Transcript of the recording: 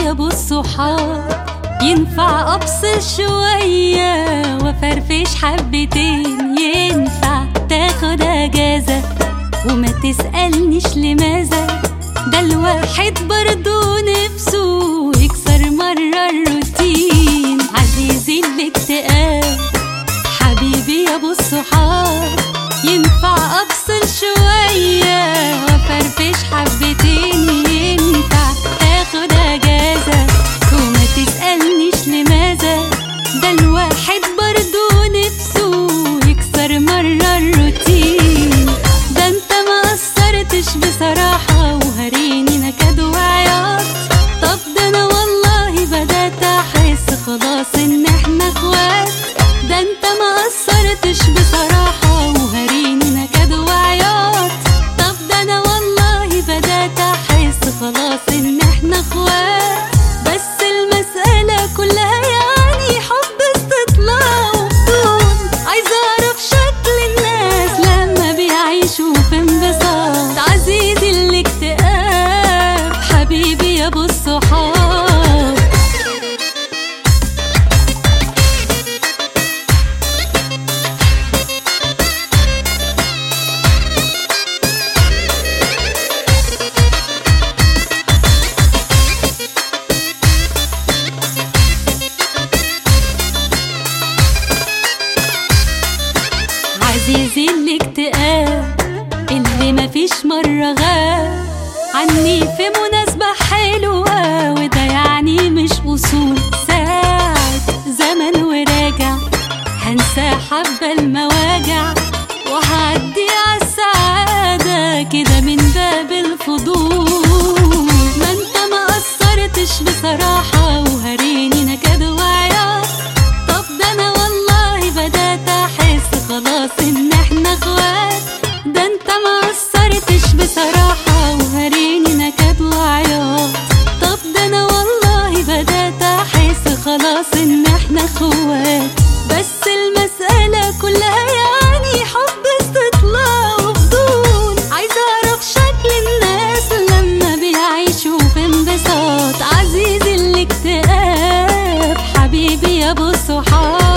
يا ابو الصحاب ينفع افصل شوية وفرفش حبتين ينفع تاخد اجازة وما تسألنيش لماذا ده الواحد برضو نفسه يكسر مرة الروتين عزيزي الاكتئاب حبيبي يا ابو الصحاب ينفع افصل شوية وفرفش حبتين ينفع تاخد اجازة وما تسألنيش لماذا ده الواحد برضو نفسه يكسر مرة الروتين ده انت ما قصرتش بصراحة وهريني نكد وعياط طب ده انا والله بدأت احس خلاص ان احنا اخوات ده انت ما قصرتش بصراحة وهريني نكد وعياط طب ده انا والله بدأت احس خلاص ان احنا اخوات بس المسألة كلها يعني حب استطلاع وفضول عايزة اعرف شكل الناس لما بيعيشوا في انبساط عزيزي الاكتئاب حبيبي يا ابو الصحاب عزيزي الاكتئاب اللي مفيش مرة غاب عني في مناسبة حلوة وده يعني مش أصول ساعة زمن وراجع هنسى حبة المواجع وهعدي عالسعادة كده من باب الفضول ما انت ما قصرتش بصراحة وهريني نكد وعياط طب ده انا والله بدأت احس خلاص ان احنا اخوات ده انت ما قصرتش بصراحة وهريني نكد وعياط طب ده انا والله بدأت احس خلاص ان احنا اخوات بس المسألة كلها يعني حب استطلاع وفضول عايزة اعرف شكل الناس لما بيعيشوا في انبساط عزيزي الاكتئاب حبيبي يا ابو الصحاب